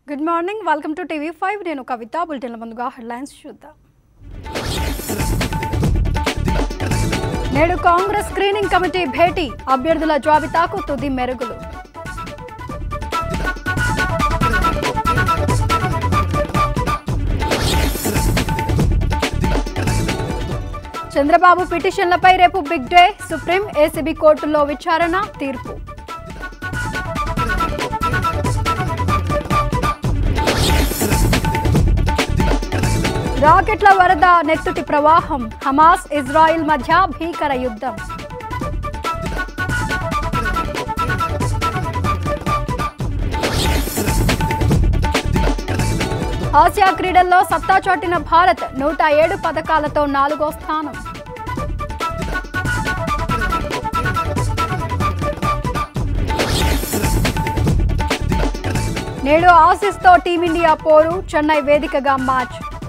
good morning welcome to TV five నేను కవిత బులెటిన్ల ముందుగా headlines చూద్దాం నేడు కాంగ్రెస్ స్క్రీనింగ్ కమిటీ భేటీ అభ్యర్థుల జాబితాకు తుది మెరుగులు చంద్రబాబు పిటిషన్లపై రేపు బిగ్ డే సుప్రీం ఏసీబీ కోర్టులో విచారణ తీర్పు రాకెట్ల వరద నెత్తుటి ప్రవాహం హమాస్ ఇజ్రాయిల్ మధ్య భీకర యుద్ధం ఆసియా క్రీడల్లో సత్తా చాటిన భారత్ నూట ఏడు పథకాలతో నాలుగో స్థానం నేడు ఆసీస్తో టీమిండియా పోరు చెన్నై వేదికగా మ్యాచ్